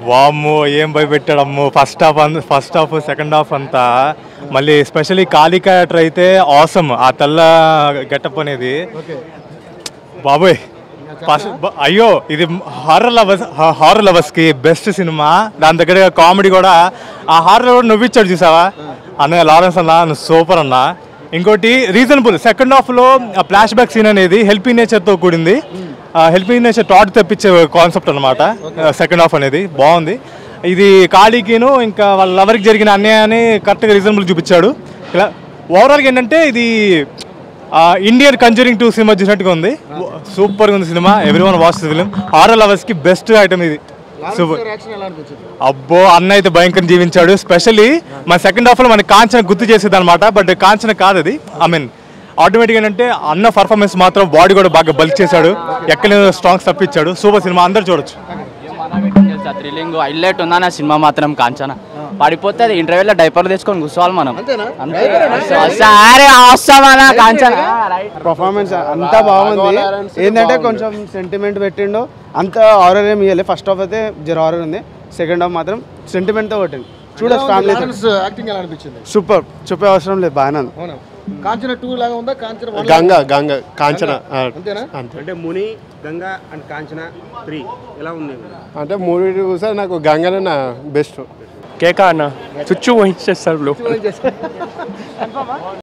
వామ్మో ఏం భయపెట్టాడు అమ్మో ఫస్ట్ హాఫ్ అంత ఫస్ట్ హాఫ్ సెకండ్ హాఫ్ అంతా మళ్ళీ ఎస్పెషల్లీ కాళీ క్యారెక్టర్ అయితే ఆసమ్ ఆ తెల్ల గెటప్ అనేది బాబోయ్ ఫస్ట్ బ- అయ్యో ఇది హారర్ లవర్స్ హారర్ లవర్స్ కి బెస్ట్ సినిమా దాని దగ్గర కామెడీ కూడా ఆ హారర్ కూడా నవ్విచ్చాడు చూసావా అన్న లారెన్స్ అన్న నువ్వు సూపర్ అన్న ఇంకోటి రీజనబుల్ సెకండ్ హాఫ్ లో ఆ ఫ్లాష్ బ్యాక్ సీన్ అనేది హెల్పింగ్ నేచర్ తో కూడింది హెల్పింగ్ నేచర్ టాట్ తెప్పించే కాన్సెప్ట్ అనమాట సెకండ్ హాఫ్ అనేది బాగుంది ఇది ఖాళీకిను ఇంకా వాళ్ళ లవర్కి జరిగిన అన్యాయాన్ని కరెక్ట్గా రీజనబుల్ చూపించాడు ఇలా ఓవరాల్గా ఏంటంటే ఇది ఇండియన్ కంజరింగ్ టూ సినిమా చూసినట్టుగా ఉంది సూపర్ ఉంది cinema every one watch film horror lovers కి బెస్ట్ ఐటమ్ ఇది సూపర్ అబ్బో అన్న అయితే భయంకరం జీవించాడు స్పెషల్లీ మన సెకండ్ హాఫ్ లో మనకి కాంచన గుర్తు చేసేది అనమాట బట్ కాంచన కాదు అది ఐ మీన్ ఆటోమేటిక్ ఏంటంటే అన్న పర్ఫార్మెన్స్ మాత్రం బాడీ కూడా బాగా బల్క్ చేశాడు ఎక్కడ స్ట్రాంగ్స్ తప్పించాడు సూపర్ సినిమా అందరు చూడొచ్చు థ్రిల్లింగ్ హైలైట్ ఉందా నా సినిమా మాత్రం కాంచన పడిపోతే అది ఇంటర్వ్యూలో డైపర్ తెచ్చుకొని కూర్చోవాలి మనం అంతే సరే వస్తామన్నా కాంచన పర్ఫార్మెన్స్ అంతా బాగుంది ఏంటంటే కొంచెం సెంటిమెంట్ పెట్టిండు అంత హారర్ ఏమి ఇవ్వలేదు ఫస్ట్ హాఫ్ అయితే జర హారర్ ఉంది సెకండ్ హాఫ్ మాత్రం సెంటిమెంట్తో కొట్టింది చూడొచ్చు ఫ్యామిలీ యాక్టింగ్ ఎలా అనిపించింది సూపర్ చెప్పే అవసరం లేదు బాగానే ఉంది అవునా కాంచన టూ లాగా ఉందా కాంచన one గంగ గంగ కాంచన ఆ, అంతేనా అంతే అంటే ముని గంగా అండ్ కాంచన త్రీ ఎలా ఉంది అంటే మూవీ చూసా నాకు గంగనే నా బెస్ట్ కేకా అన్న చుచ్చు వహించేస్తారు బ్లో